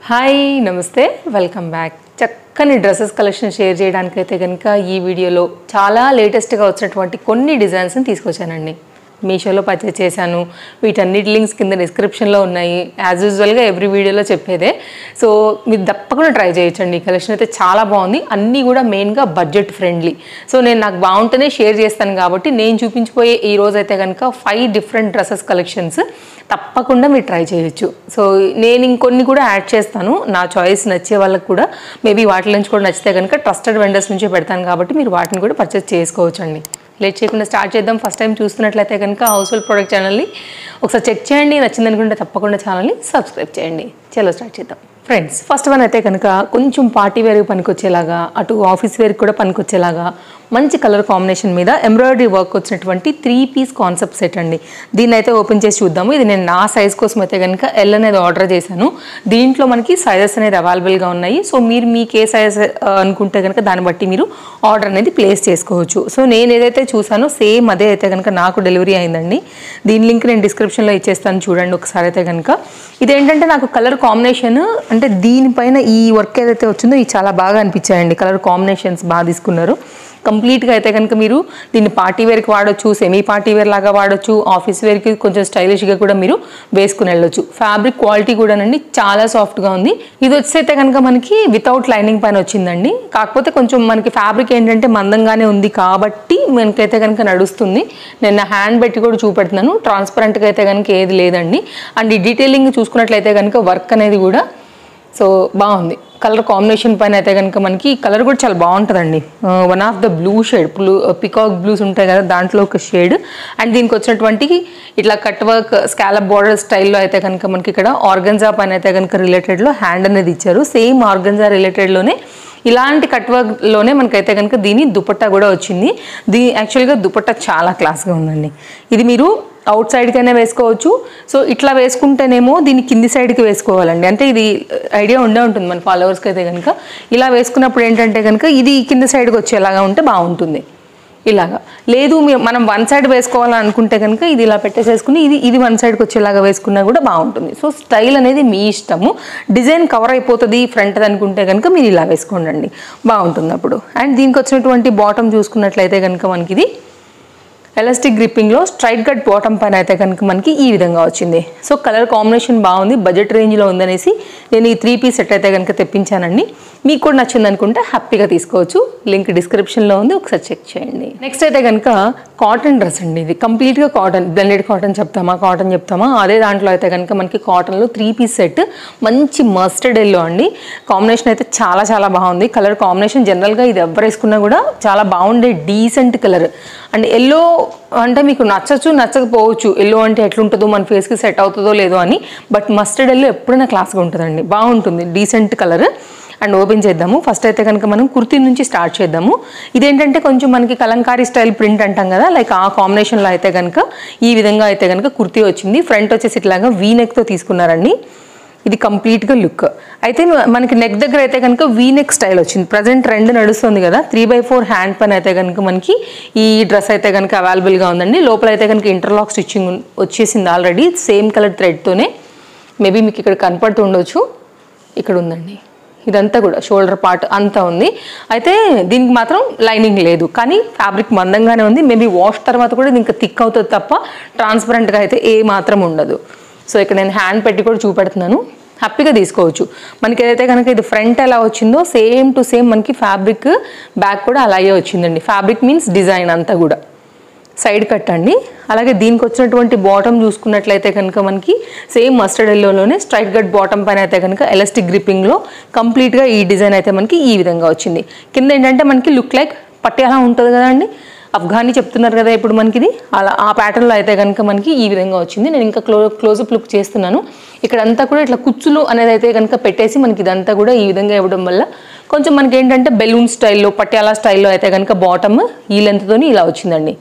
hi namaste welcome back చక్కని dresses collection share చేయడానికైతే కనుక ఈ వీడియోలో చాలా లేటెస్ట్గా వచ్చినటువంటి కొన్ని డిజైన్స్ని తీసుకొచ్చానండి మీషోలో పర్చేస్ చేశాను వీటన్నిటి లింక్స్ కింద డిస్క్రిప్షన్లో ఉన్నాయి యాజ్ యూజువల్గా ఎవ్రీ వీడియోలో చెప్పేదే సో మీరు తప్పకుండా ట్రై చేయొచ్చండి ఈ కలెక్షన్ అయితే చాలా బాగుంది అన్నీ కూడా మెయిన్గా బడ్జెట్ ఫ్రెండ్లీ సో నేను నాకు బాగుంటేనే షేర్ చేస్తాను కాబట్టి నేను చూపించిపోయే ఈ రోజు అయితే కనుక ఫైవ్ డిఫరెంట్ డ్రెస్సెస్ కలెక్షన్స్ తప్పకుండా మీరు ట్రై చేయొచ్చు సో నేను ఇంకొన్ని కూడా యాడ్ చేస్తాను నా చాయిస్ నచ్చే వాళ్ళకి కూడా మేబీ వాటి నుంచి కూడా నచ్చితే కనుక ట్రస్టెడ్ వెండర్స్ నుంచే పెడతాను కాబట్టి మీరు వాటిని కూడా పర్చేస్ చేసుకోవచ్చు అండి లేట్ చేయకుండా స్టార్ట్ చేద్దాం ఫస్ట్ టైం చూస్తున్నట్లయితే కనుక హౌస్ హోల్డ్ ప్రొడక్ట్ ఛానల్ని ఒకసారి చెక్ చేయండి నచ్చింది అనుకుంటే తప్పకుండా ఛానల్ని సబ్స్క్రైబ్ చేయండి చలో స్టార్ట్ చేద్దాం ఫ్రెండ్స్ ఫస్ట్ వన్ అయితే కనుక కొంచెం పార్టీ వేర్కి పనికొచ్చేలాగా అటు ఆఫీస్ వేర్కి కూడా పనికొచ్చేలాగా మంచి కలర్ కాంబినేషన్ మీద ఎంబ్రాయిడరీ వర్క్ వచ్చినటువంటి త్రీ పీస్ కాన్సెప్ట్ సెట్ అండి దీన్ని అయితే ఓపెన్ చేసి చూద్దాము ఇది నేను నా సైజ్ కోసం అయితే కనుక ఎల్ అనేది ఆర్డర్ చేశాను దీంట్లో మనకి సైజెస్ అనేది అవైలబుల్గా ఉన్నాయి సో మీరు మీకు ఏ సైజ్ అనుకుంటే కనుక దాన్ని బట్టి మీరు ఆర్డర్ అనేది ప్లేస్ చేసుకోవచ్చు సో నేను ఏదైతే చూసానో సేమ్ అదే అయితే కనుక నాకు డెలివరీ అయిందండి దీని లింక్ నేను డిస్క్రిప్షన్లో ఇచ్చేస్తాను చూడండి ఒకసారి అయితే కనుక ఇదేంటంటే నాకు కలర్ కాంబినేషన్ అంటే దీనిపైన ఈ వర్క్ ఏదైతే వచ్చిందో ఇది చాలా బాగా అనిపించాయండి కలర్ కాంబినేషన్స్ బాగా తీసుకున్నారు కంప్లీట్గా అయితే కనుక మీరు దీన్ని పార్టీ వేర్కి వాడొచ్చు సెమీ పార్టీ వేర్ లాగా వాడొచ్చు ఆఫీస్ వేర్కి కొంచెం స్టైలిష్గా కూడా మీరు వేసుకుని వెళ్ళొచ్చు ఫ్యాబ్రిక్ క్వాలిటీ కూడానండి చాలా సాఫ్ట్గా ఉంది ఇది వచ్చి అయితే కనుక మనకి వితౌట్ లైనింగ్ పైన వచ్చిందండి కాకపోతే కొంచెం మనకి ఫ్యాబ్రిక్ ఏంటంటే మందంగానే ఉంది కాబట్టి మనకైతే కనుక నడుస్తుంది నేను నా హ్యాండ్ పెట్టి కూడా చూపెడుతున్నాను ట్రాన్స్పరెంట్గా అయితే కనుక ఏది లేదండి అండ్ ఈ డీటెయిలింగ్ చూసుకున్నట్లయితే కనుక వర్క్ అనేది కూడా సో బాగుంది కలర్ కాంబినేషన్ పైన అయితే కనుక మనకి కలర్ కూడా చాలా బాగుంటుందండి one of the blue shade blue peacock blues ఉంటాయి కదా దాంట్లో ఒక షేడ్ అండ్ దీనికి వచ్చినటువంటి ఇట్లా కట్ వర్క్ స్కాలప్ బార్డర్ స్టైల్లో అయితే కనుక మనకి ఇక్కడ ఆర్గన్జా పైన అయితే కనుక రిలేటెడ్లో హ్యాండ్ అనేది ఇచ్చారు సేమ్ ఆర్గన్జా రిలేటెడ్లోనే ఇలాంటి కట్ వర్క్లోనే మనకైతే కనుక దీని దుపట్టా కూడా వచ్చింది దీ యాక్చువల్గా దుపట్టా చాలా క్లాస్గా ఉందండి ఇది మీరు అవుట్ సైడ్కైనా వేసుకోవచ్చు సో ఇట్లా వేసుకుంటేనేమో దీన్ని కింది సైడ్కి వేసుకోవాలండి అంటే ఇది ఐడియా ఉండే ఉంటుంది మన ఫాలోవర్స్కి అయితే కనుక ఇలా వేసుకున్నప్పుడు ఏంటంటే కనుక ఇది కింది సైడ్కి వచ్చేలాగా ఉంటే బాగుంటుంది ఇలాగా లేదు మీ- మనం వన్ సైడ్ వేసుకోవాలని అనుకుంటే కనుక ఇది ఇలా పెట్టేసేసుకుని ఇది ఇది వన్ సైడ్కి వచ్చేలాగా వేసుకున్నా కూడా బాగుంటుంది సో స్టైల్ అనేది మీ ఇష్టము డిజైన్ కవర్ అయిపోతుంది ఫ్రంట్ అనుకుంటే కనుక మీరు ఇలా వేసుకోండి బాగుంటుంది అప్పుడు అండ్ దీనికి వచ్చినటువంటి బాటమ్ చూసుకున్నట్లయితే కనుక మనకి ఇది ఎలాస్టిక్ గ్రిప్పింగ్లో స్ట్రైట్ కట్ బాటమ్ పైన అయితే కనుక మనకి ఈ విధంగా వచ్చింది సో కలర్ కాంబినేషన్ బాగుంది బడ్జెట్ రేంజ్లో ఉందనేసి నేను ఈ త్రీ పీస్ సెట్ అయితే కనుక తెప్పించానండి మీకు కూడా నచ్చింది అనుకుంటే హ్యాపీగా తీసుకోవచ్చు లింక్ డిస్క్రిప్షన్లో ఉంది ఒకసారి చెక్ చేయండి నెక్స్ట్ అయితే కనుక కాటన్ డ్రెస్ అండి ఇది కంప్లీట్గా కాటన్ బ్లెండెడ్ కాటన్ చెప్తామా కాటన్ చెప్తామా అదే దాంట్లో అయితే కనుక మనకి కాటన్లో త్రీ పీస్ సెట్ మంచి మస్టర్డ్ ఎల్లో అండి కాంబినేషన్ అయితే చాలా చాలా బాగుంది కలర్ కాంబినేషన్ జనరల్గా ఇది ఎవరు వేసుకున్నా కూడా చాలా బాగుండే డీసెంట్ కలర్ అండ్ ఎల్లో అంటే మీకు నచ్చచ్చు నచ్చకపోవచ్చు ఎల్లో అంటే ఎట్లుంటుందో మన ఫేస్కి సెట్ అవుతుందో లేదో అని బట్ మస్టర్డ్ ఎల్లో ఎప్పుడైనా క్లాస్గా ఉంటుందండి బాగుంటుంది డీసెంట్ కలర్ అండ్ ఓపెన్ చేద్దాము ఫస్ట్ అయితే కనుక మనం కుర్తీ నుంచి స్టార్ట్ చేద్దాము ఇదేంటంటే కొంచెం మనకి కలంకారీ స్టైల్ ప్రింట్ అంటాం కదా లైక్ ఆ కాంబినేషన్లో అయితే కనుక ఈ విధంగా అయితే కనుక కుర్తీ వచ్చింది ఫ్రంట్ వచ్చేసి ఇట్లాగా వీ నెక్తో తీసుకున్నారండి ఇది కంప్లీట్గా లుక్ అయితే మనకి నెక్ దగ్గర అయితే కనుక వీ నెక్ స్టైల్ వచ్చింది ప్రజెంట్ ట్రెండ్ నడుస్తుంది కదా త్రీ బై ఫోర్ హ్యాండ్ పని అయితే కనుక మనకి ఈ డ్రెస్ అయితే కనుక అవైలబుల్గా ఉందండి లోపల అయితే కనుక ఇంటర్లాక్ స్టిచ్చింగ్ వచ్చేసింది ఆల్రెడీ సేమ్ కలర్ థ్రెడ్తోనే మేబీ మీకు ఇక్కడ కనపడుతూ ఉండొచ్చు ఇక్కడ ఉందండి ఇదంతా కూడా షోల్డర్ పార్ట్ అంతా ఉంది అయితే దీనికి మాత్రం లైనింగ్ లేదు కానీ ఫ్యాబ్రిక్ మందంగానే ఉంది మేబీ వాష్ తర్వాత కూడా ఇది ఇంకా థిక్ అవుతుంది తప్ప ట్రాన్స్పరెంట్గా అయితే ఏ మాత్రం ఉండదు సో ఇక్కడ నేను హ్యాండ్ పెట్టి కూడా చూపెడుతున్నాను హ్యాపీగా తీసుకోవచ్చు మనకి ఏదైతే కనుక ఇది ఫ్రంట్ ఎలా వచ్చిందో సేమ్ టు సేమ్ మనకి ఫ్యాబ్రిక్ బ్యాక్ కూడా అలాగే వచ్చిందండి ఫ్యాబ్రిక్ మీన్స్ డిజైన్ అంతా కూడా సైడ్ కట్ అండి అలాగే దీనికి వచ్చినటువంటి బాటమ్ చూసుకున్నట్లయితే కనుక మనకి సేమ్ మస్టర్డ్ ఎల్లోలోనే స్ట్రైట్ కట్ బాటమ్ పైన అయితే కనుక ఎలాస్టిక్ గ్రిప్పింగ్లో కంప్లీట్గా ఈ డిజైన్ అయితే మనకి ఈ విధంగా వచ్చింది కింద ఏంటంటే మనకి లుక్ లైక్ పట్యాలా ఉంటుంది కదండి అఫ్ఘానీ చెప్తున్నారు కదా ఇప్పుడు మనకి ఇది అలా ఆ ప్యాటర్న్లో అయితే కనుక మనకి ఈ విధంగా వచ్చింది నేను ఇంకా క్లో క్లోజప్ లుక్ చేస్తున్నాను ఇక్కడ అంతా కూడా ఇట్లా కుచ్చులు అనేది అయితే కనుక పెట్టేసి మనకి ఇదంతా కూడా ఈ విధంగా ఇవ్వడం వల్ల కొంచెం మనకి ఏంటంటే బెలూన్ స్టైల్లో పట్యాలా స్టైల్లో అయితే కనుక బాటమ్ ఈ లెంత్తోని ఇలా వచ్చిందండి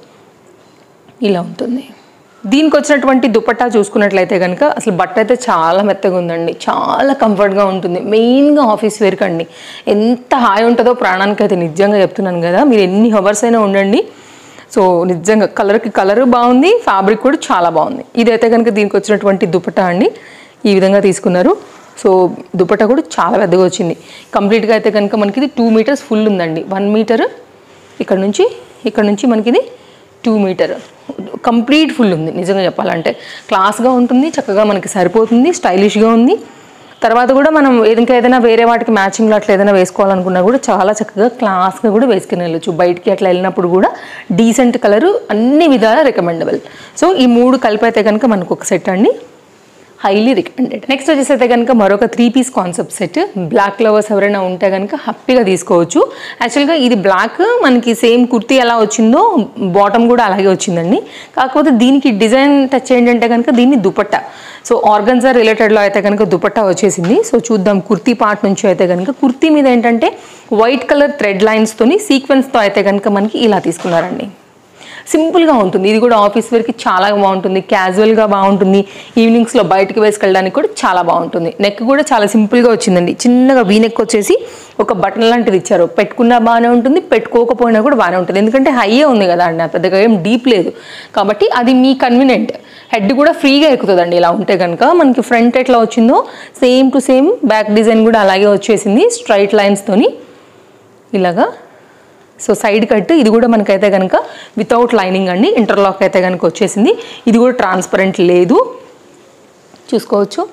ఇలా ఉంటుంది దీనికి వచ్చినటువంటి దుపట్టా చూసుకున్నట్లయితే కనుక అసలు బట్ట అయితే చాలా మెత్తగా ఉందండి చాలా కంఫర్ట్గా ఉంటుంది మెయిన్గా ఆఫీస్ వేర్కి అండి ఎంత హాయి ఉంటుందో ప్రాణానికి అయితే నిజంగా చెప్తున్నాను కదా మీరు ఎన్ని హవర్స్ అయినా ఉండండి సో నిజంగా కలర్కి కలర్ బాగుంది ఫ్యాబ్రిక్ కూడా చాలా బాగుంది ఇదైతే కనుక దీనికి వచ్చినటువంటి దుపట్టా అండి ఈ విధంగా తీసుకున్నారు సో దుపట్టా కూడా చాలా పెద్దగా వచ్చింది కంప్లీట్గా అయితే కనుక మనకి ఇది టూ మీటర్స్ ఫుల్ ఉందండి వన్ మీటర్ ఇక్కడ నుంచి ఇక్కడ నుంచి మనకి ఇది టూ మీటర్ కంప్లీట్ ఫుల్ ఉంది నిజంగా చెప్పాలంటే క్లాస్గా ఉంటుంది చక్కగా మనకి సరిపోతుంది స్టైలిష్గా ఉంది తర్వాత కూడా మనం ఇంకా ఏదైనా వేరే వాటికి మ్యాచింగ్లో అట్లా ఏదైనా వేసుకోవాలనుకున్నా కూడా చాలా చక్కగా క్లాస్గా కూడా వేసుకుని వెళ్ళొచ్చు బయటికి అట్లా వెళ్ళినప్పుడు కూడా డీసెంట్ కలరు అన్ని విధాలా రికమెండబుల్ సో ఈ మూడు కలిపి అయితే కనుక మనకు ఒక సెట్ అండి హైలీ రికమెండెడ్ నెక్స్ట్ వచ్చేసి అయితే కనుక మరొక three piece concept set black lovers ఎవరైనా ఉంటే కనుక హ్యాపీగా తీసుకోవచ్చు యాక్చువల్గా ఇది బ్లాక్ మనకి సేమ్ కుర్తీ ఎలా వచ్చిందో బాటమ్ కూడా అలాగే వచ్చిందండి కాకపోతే దీనికి డిజైన్ టచ్ ఏంటంటే కనుక దీన్ని దుపట్టా సో ఆర్గన్జా రిలేటెడ్లో అయితే కనుక దుపట్టా వచ్చేసింది సో చూద్దాం కుర్తీ పార్ట్ నుంచి అయితే కనుక కుర్తీ మీద ఏంటంటే వైట్ కలర్ థ్రెడ్ లైన్స్తోని సీక్వెన్స్తో అయితే కనుక మనకి ఇలా తీసుకున్నారండి సింపుల్గా ఉంటుంది ఇది కూడా ఆఫీస్ వేర్కి చాలా బాగుంటుంది క్యాజువల్గా బాగుంటుంది ఈవినింగ్స్లో బయటకు వేసుకెళ్ళడానికి కూడా చాలా బాగుంటుంది నెక్ కూడా చాలా సింపుల్గా వచ్చిందండి చిన్నగా వీ నెక్ వచ్చేసి ఒక బటన్ లాంటిది ఇచ్చారు పెట్టుకున్నా బాగానే ఉంటుంది పెట్టుకోకపోయినా కూడా బాగానే ఉంటుంది ఎందుకంటే హైయే ఉంది కదా అండి పెద్దగా ఏం డీప్ లేదు కాబట్టి అది మీ కన్వీనియంట్ హెడ్ కూడా ఫ్రీగా ఎక్కుతుందండి ఇలా ఉంటే కనుక మనకి ఫ్రంట్ ఎట్లా వచ్చిందో same to same back design కూడా అలాగే వచ్చేసింది స్ట్రైట్ లైన్స్తోని ఇలాగా సో సైడ్ కట్ ఇది కూడా మనకైతే కనుక వితౌట్ లైనింగ్ అండి ఇంటర్లాక్ అయితే కనుక వచ్చేసింది ఇది కూడా ట్రాన్స్పరెంట్ లేదు చూసుకోవచ్చు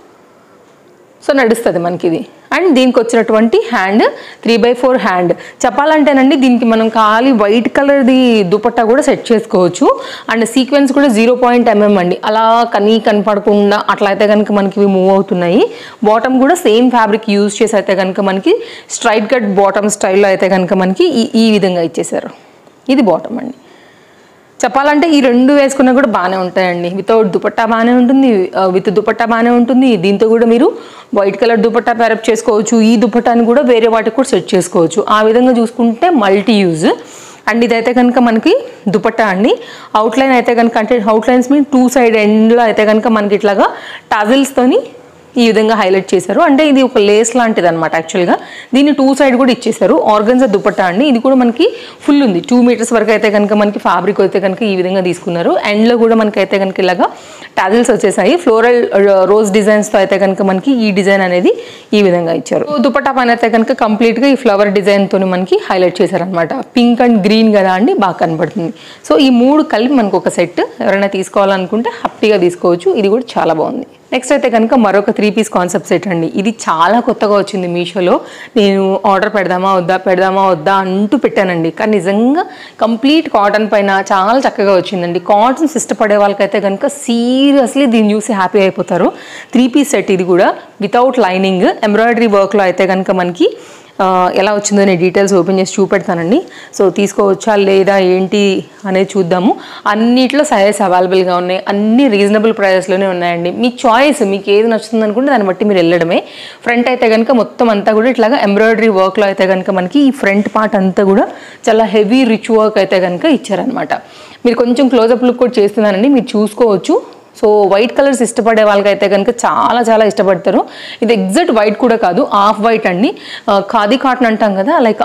సో నడుస్తుంది మనకి ఇది అండ్ దీనికి వచ్చినటువంటి hand three by four hand చెప్పాలంటేనండి దీనికి మనం ఖాళీ వైట్ కలర్ది దుపట్టా కూడా సెట్ చేసుకోవచ్చు అండ్ సీక్వెన్స్ కూడా జీరో పాయింట్ ఎంఎం అండి అలా కనీ కనపడకుండా అట్లా అయితే కనుక మనకి ఇవి మూవ్ అవుతున్నాయి బాటమ్ కూడా సేమ్ ఫ్యాబ్రిక్ యూజ్ చేసి అయితే కనుక మనకి స్ట్రైట్ కట్ బాటమ్ స్టైల్లో అయితే కనుక మనకి ఈ ఈ విధంగా ఇచ్చేసారు ఇది బాటమ్ అండి చెప్పాలంటే ఈ రెండు వేసుకున్నా కూడా బాగానే ఉంటాయండి వితౌట్ దుపట్టా బాగానే ఉంటుంది ఆ, విత్ దుపట్టా బాగానే ఉంటుంది దీంతో కూడా మీరు వైట్ కలర్ దుపట్టా ప్యారప్ చేసుకోవచ్చు ఈ దుపట్టాని కూడా వేరే వాటికి కూడా సెట్ చేసుకోవచ్చు ఆ విధంగా చూసుకుంటే మల్టీ యూజ్ అండ్ ఇదైతే కనుక మనకి దుపట్టా అండి అవుట్లైన్ అయితే కనుక అంటే అవుట్లైన్స్ మీ టూ సైడ్ ఎండ్లో అయితే కనుక మనకి ఇట్లాగా టజిల్స్తోని ఈ విధంగా హైలైట్ చేశారు అంటే ఇది ఒక లేస్ లాంటిది అనమాట యాక్చువల్గా దీన్ని టూ సైడ్ కూడా ఇచ్చేసారు ఆర్గన్జా దుపట్టా అండి ఇది కూడా మనకి ఫుల్ ఉంది టూ మీటర్స్ వరకు అయితే కనుక మనకి ఫ్యాబ్రిక్ అయితే కనుక ఈ విధంగా తీసుకున్నారు ఎండ్లో కూడా మనకి అయితే కనుక ఇలాగా టాజిల్స్ వచ్చేసాయి ఫ్లోరల్ రోజ్ డిజైన్స్తో అయితే కనుక మనకి ఈ డిజైన్ అనేది ఈ విధంగా ఇచ్చారు సో దుపట్టా పైన అయితే కనుక కంప్లీట్గా ఈ ఫ్లవర్ డిజైన్తో మనకి హైలైట్ చేశారనమాట పింక్ అండ్ గ్రీన్ కదా అండి బాగా కనబడుతుంది సో ఈ మూడు కలిపి మనకు ఒక సెట్ ఎవరైనా తీసుకోవాలనుకుంటే హ్యాపీగా తీసుకోవచ్చు ఇది కూడా చాలా బాగుంది నెక్స్ట్ అయితే కనుక మరొక త్రీ పీస్ కాన్సెప్ట్ సెట్ అండి ఇది చాలా కొత్తగా వచ్చింది మీషోలో నేను ఆర్డర్ పెడదామా వద్దా పెడదామా వద్దా అంటూ పెట్టానండి కానీ నిజంగా కంప్లీట్ కాటన్ పైన చాలా చక్కగా వచ్చిందండి కాటన్స్ ఇష్టపడే వాళ్ళకైతే కనుక సీరియస్లీ దీన్ని చూసి హ్యాపీ అయిపోతారు త్రీ పీస్ సెట్ ఇది కూడా వితౌట్ లైనింగ్ ఎంబ్రాయిడరీ వర్క్లో అయితే కనుక మనకి ఆ, ఎలా వచ్చిందో నేను డీటెయిల్స్ ఓపెన్ చేసి చూపెడతానండి సో తీసుకోవచ్చా లేదా ఏంటి అనేది చూద్దాము అన్నిట్లో సైజెస్ అవైలబుల్గా ఉన్నాయి అన్ని రీజనబుల్ ప్రైజెస్లోనే ఉన్నాయండి మీ చాయిస్ మీకు ఏది నచ్చుతుంది అనుకుంటే దాన్ని బట్టి మీరు వెళ్ళడమే ఫ్రంట్ అయితే కనుక మొత్తం అంతా కూడా ఇట్లాగా ఎంబ్రాయిడరీ వర్క్లో అయితే కనుక మనకి ఈ ఫ్రంట్ పార్ట్ అంతా కూడా చాలా హెవీ రిచ్ వర్క్ అయితే కనుక ఇచ్చారనమాట మీరు కొంచెం క్లోజప్ లుక్ కూడా చేస్తున్నానండి మీరు చూసుకోవచ్చు సో వైట్ కలర్స్ ఇష్టపడే వాళ్ళకైతే కనుక చాలా చాలా ఇష్టపడతారు ఇది ఎగ్జాక్ట్ వైట్ కూడా కాదు ఆఫ్ వైట్ అండి ఆ, ఖాదీ కాటన్ అంటాం కదా లైక్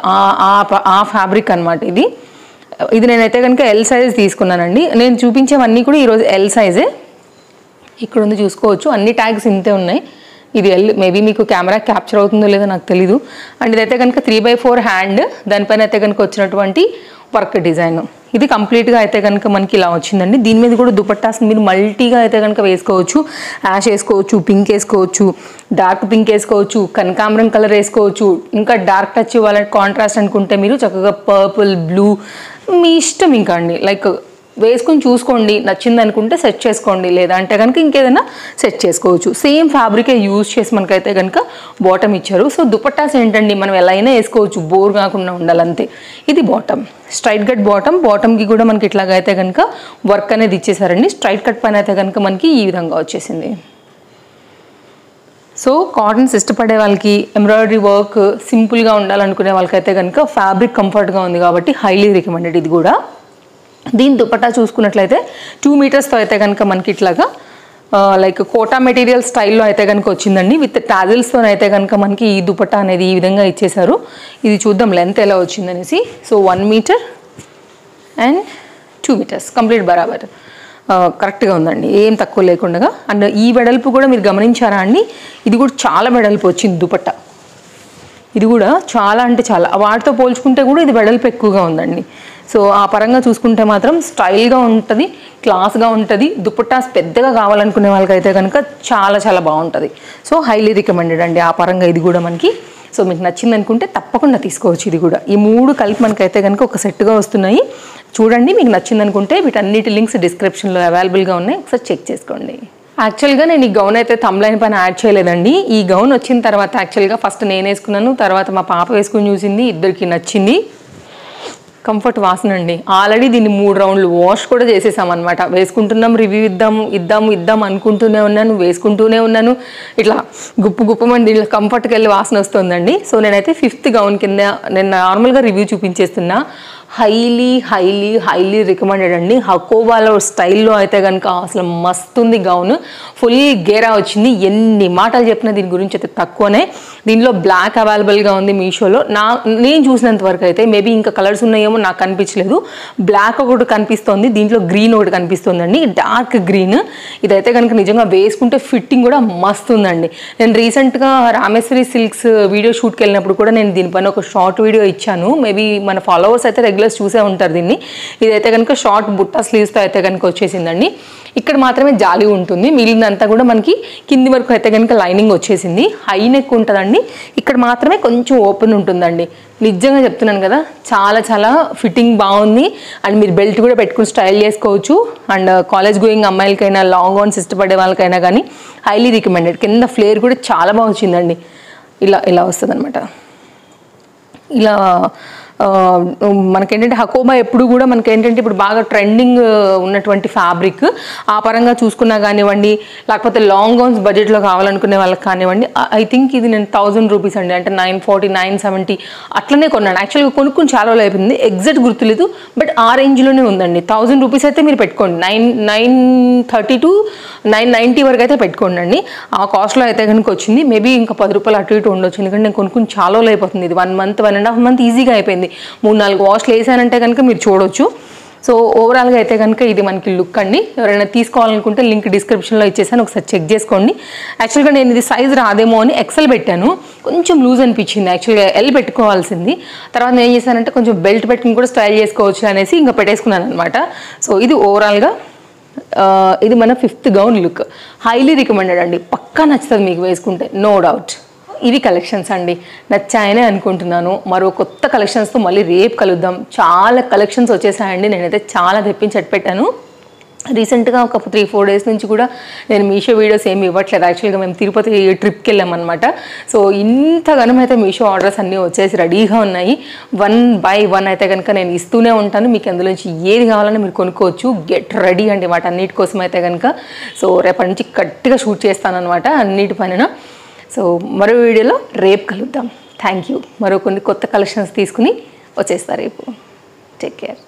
ఆ ఫ్యాబ్రిక్ అన్నమాట ఇది ఇది నేనైతే కనుక ఎల్ సైజ్ తీసుకున్నానండి నేను చూపించేవన్నీ కూడా ఈరోజు ఎల్ సైజే ఇక్కడ ఉంది చూసుకోవచ్చు అన్ని ట్యాగ్స్ ఇంతే ఉన్నాయి ఇది ఎల్ మేబీ మీకు కెమెరా క్యాప్చర్ అవుతుందో లేదో నాకు తెలీదు అండ్ ఇదైతే కనుక త్రీ బై ఫోర్ హ్యాండ్ దానిపైన అయితే కనుక వచ్చినటువంటి వర్క్ డిజైన్ ఇది కంప్లీట్గా అయితే కనుక మనకి ఇలా వచ్చిందండి దీని మీద కూడా దుపట్టాస్ మీరు మల్టీగా అయితే కనుక వేసుకోవచ్చు యాష్ వేసుకోవచ్చు పింక్ వేసుకోవచ్చు డార్క్ పింక్ వేసుకోవచ్చు కనకాంబరం కలర్ వేసుకోవచ్చు ఇంకా డార్క్ టచ్ ఇవ్వాలంటే కాంట్రాస్ట్ అనుకుంటే మీరు చక్కగా పర్పుల్ బ్లూ మీ ఇష్టం ఇంకా అండి లైక్ వేసుకుని చూసుకోండి నచ్చింది అనుకుంటే సెట్ చేసుకోండి లేదా అంటే కనుక ఇంకేదైనా సెట్ చేసుకోవచ్చు సేమ్ ఫ్యాబ్రికే యూజ్ చేసి మనకైతే కనుక బాటమ్ ఇచ్చారు సో దుపట్టాస్ ఏంటండి మనం ఎలా అయినా వేసుకోవచ్చు బోర్ కాకుండా ఉండాలంతే ఇది బాటమ్ స్ట్రైట్ కట్ బాటమ్ బాటమ్కి కూడా మనకి ఇట్లాగైతే కనుక వర్క్ అనేది ఇచ్చేసారండి స్ట్రైట్ కట్ పైన అయితే కనుక మనకి ఈ విధంగా వచ్చేసింది సో కాటన్స్ ఇష్టపడే వాళ్ళకి ఎంబ్రాయిడరీ వర్క్ సింపుల్గా ఉండాలనుకునే వాళ్ళకైతే కనుక ఫ్యాబ్రిక్ కంఫర్ట్గా ఉంది కాబట్టి హైలీ రికమెండెడ్ ఇది కూడా దీని దుపట్టా చూసుకున్నట్లయితే టూ మీటర్స్తో అయితే కనుక మనకి ఇట్లాగా లైక్ కోటా మెటీరియల్ స్టైల్లో అయితే కనుక వచ్చిందండి విత్ టాజిల్స్తో అయితే కనుక మనకి ఈ దుపట్టా అనేది ఈ విధంగా ఇచ్చేసారు ఇది చూద్దాం లెంత్ ఎలా వచ్చిందనేసి so one metre and two metres complete బరాబర్ ఆ, కరెక్ట్గా ఉందండి ఏం తక్కువ లేకుండా అండ్ ఈ వెడల్పు కూడా మీరు గమనించారా అండి ఇది కూడా చాలా వెడల్పు వచ్చింది దుపట్టా ఇది కూడా చాలా అంటే చాలా వాటితో పోల్చుకుంటే కూడా ఇది వెడల్పు ఎక్కువగా ఉందండి సో ఆ పరంగా చూసుకుంటే మాత్రం స్టైల్గా ఉంటుంది క్లాస్గా ఉంటుంది దుపట్టాస్ పెద్దగా కావాలనుకునే వాళ్ళకైతే కనుక చాలా చాలా బాగుంటుంది సో హైలీ రికమెండెడ్ అండి ఆ పరంగా ఇది కూడా మనకి సో మీకు నచ్చింది అనుకుంటే తప్పకుండా తీసుకోవచ్చు ఇది కూడా ఈ మూడు కలిపి మనకైతే కనుక ఒక సెట్గా వస్తున్నాయి చూడండి మీకు నచ్చింది అనుకుంటే వీటన్నిటి లింక్స్ డిస్క్రిప్షన్లో అవైలబుల్గా ఉన్నాయి ఒకసారి చెక్ చేసుకోండి యాక్చువల్గా నేను ఈ గౌన్ అయితే తమ్లైన్ పైన యాడ్ చేయలేదండి ఈ గౌన్ వచ్చిన తర్వాత యాక్చువల్గా ఫస్ట్ నేను వేసుకున్నాను తర్వాత మా పాప వేసుకుని చూసింది ఇద్దరికి నచ్చింది కంఫర్ట్ వాసన అండి ఆల్రెడీ దీన్ని మూడు రౌండ్లు వాష్ కూడా చేసేసాం అనమాట వేసుకుంటున్నాం రివ్యూ ఇద్దాం ఇద్దాం ఇద్దాం అనుకుంటూనే ఉన్నాను వేసుకుంటూనే ఉన్నాను ఇట్లా గుప్పు గుప్పమని దీంట్లో కంఫర్ట్కి వెళ్ళి వాసన వస్తుందండి సో నేనైతే ఫిఫ్త్ గౌన్ కింద నేను నార్మల్గా రివ్యూ చూపించేస్తున్నా హైలీ హైలీ హైలీ రికమెండెడ్ అండి హకోవాలో స్టైల్లో అయితే కనుక అసలు మస్తు ఉంది గౌన్ ఫుల్ గేరా వచ్చింది ఎన్ని మాటలు చెప్పినా దీని గురించి అయితే తక్కువనే దీనిలో బ్లాక్ అవైలబుల్గా ఉంది మీషోలో నా నేను చూసినంత వరకు అయితే మేబీ ఇంకా కలర్స్ ఉన్నాయేమో నాకు కనిపించలేదు బ్లాక్ ఒకటి కనిపిస్తోంది దీంట్లో గ్రీన్ ఒకటి కనిపిస్తుందండి డార్క్ గ్రీన్ ఇదైతే కనుక నిజంగా వేసుకుంటే ఫిట్టింగ్ కూడా మస్తు ఉందండి నేను రీసెంట్గా రామేశ్వరి సిల్క్స్ వీడియో షూట్కి వెళ్ళినప్పుడు కూడా నేను దీనిపైన ఒక షార్ట్ వీడియో ఇచ్చాను మేబీ మన ఫాలోవర్స్ అయితే రెగ్యులర్స్ చూసే ఉంటారు దీన్ని ఇదైతే కనుక షార్ట్ బుట్ట స్లీవ్స్తో అయితే కనుక వచ్చేసిందండి ఇక్కడ మాత్రమే జాలి ఉంటుంది మిగిలినంతా కూడా మనకి కింది వరకు అయితే కనుక లైనింగ్ వచ్చేసింది హై నెక్ ఉంటుందండి ఇక్కడ మాత్రమే కొంచెం ఓపెన్ ఉంటుందండి నిజంగా చెప్తున్నాను కదా చాలా చాలా ఫిట్టింగ్ బాగుంది అండ్ మీరు బెల్ట్ కూడా పెట్టుకుని స్టైల్ చేసుకోవచ్చు అండ్ కాలేజ్ గోయింగ్ అమ్మాయిలకైనా లాంగ్ ఆన్స్ ఇష్టపడే వాళ్ళకైనా కానీ హైలీ రికమెండెడ్ కింద ఫ్లేర్ కూడా చాలా బాగా వచ్చిందండి ఇలా ఇలా వస్తుంది ఇలా ఆ, మనకేంటంటే హకోబా ఎప్పుడు కూడా మనకేంటంటే ఇప్పుడు బాగా ట్రెండింగ్ ఉన్నటువంటి ఫ్యాబ్రిక్ ఆ పరంగా చూసుకున్నా కానివ్వండి లేకపోతే లాంగ్ గౌన్స్ బడ్జెట్లో కావాలనుకునే వాళ్ళకి కానివ్వండి ఐ థింక్ ఇది నేను థౌజండ్ రూపీస్ అండి అంటే నైన్ ఫార్టీ నైన్ సెవెంటీ అట్లనే కొన్నాను యాక్చువల్గా కొనుక్కుని చాలా రోజులు అయిపోయింది ఎగ్జాక్ట్ గుర్తులేదు బట్ ఆ రేంజ్లోనే ఉందండి థౌజండ్ రూపీస్ అయితే మీరు పెట్టుకోండి nine nine thirty to nine ninety వరకు అయితే పెట్టుకోండి అండి ఆ కాస్ట్లో అయితే కనుక వచ్చింది మేబీ ఇంకా పది రూపాయలు అటు ఇటు ఉండొచ్చు ఎందుకంటే నేను కొనుక్కుని చాలా రోజులు అయిపోతుంది ఇది one month one and half month ఈజీగా అయిపోయింది మూడు నాలుగు వాష్లు వేసానంటే కనుక మీరు చూడొచ్చు సో ఓవరాల్గా అయితే కనుక ఇది మనకి లుక్ అండి ఎవరైనా తీసుకోవాలనుకుంటే లింక్ డిస్క్రిప్షన్లో ఇచ్చేసాను ఒకసారి చెక్ చేసుకోండి యాక్చువల్గా నేను ఇది సైజ్ రాదేమో అని ఎక్సెల్ పెట్టాను కొంచెం లూజ్ అనిపించింది యాక్చువల్గా ఎల్ పెట్టుకోవాల్సింది తర్వాత నేను ఏం చేశానంటే కొంచెం బెల్ట్ పెట్టుకుని కూడా స్టైల్ చేసుకోవచ్చు అనేసి ఇంకా పెట్టేసుకున్నాను అనమాట సో ఇది ఓవరాల్గా ఆ, ఇది మన fifth gown look highly recommended అండి పక్కా నచ్చుతుంది మీకు వేసుకుంటే నో డౌట్ ఇవి కలెక్షన్స్ అండి నచ్చాయనే అనుకుంటున్నాను మరో కొత్త కలెక్షన్స్తో మళ్ళీ రేపు కలుద్దాం చాలా కలెక్షన్స్ వచ్చేసాయండి నేనైతే చాలా తెప్పించి పెట్టాను రీసెంట్గా ఒక త్రీ ఫోర్ డేస్ నుంచి కూడా నేను మీషో వీడియోస్ ఏమి ఇవ్వట్లేదు యాక్చువల్గా మేము తిరుపతి ట్రిప్కి వెళ్ళామన్నమాట సో ఇంతగానం అయితే మీషో ఆర్డర్స్ అన్నీ వచ్చేసి రెడీగా ఉన్నాయి వన్ బై వన్ అయితే కనుక నేను ఇస్తూనే ఉంటాను మీకు అందులో నుంచి ఏది కావాలని మీరు కొనుక్కోవచ్చు గెట్ రెడీ అండి వాటన్నిటి కోసం అయితే కనుక సో రేపటి నుంచి గట్టిగా షూట్ చేస్తాను అనమాట అన్నిటిపైన సో మరో వీడియోలో రేపు కలుద్దాం థ్యాంక్ యూ మరో కొన్ని కొత్త కలెక్షన్స్ తీసుకుని వచ్చేస్తారు రేపు టేక్ కేర్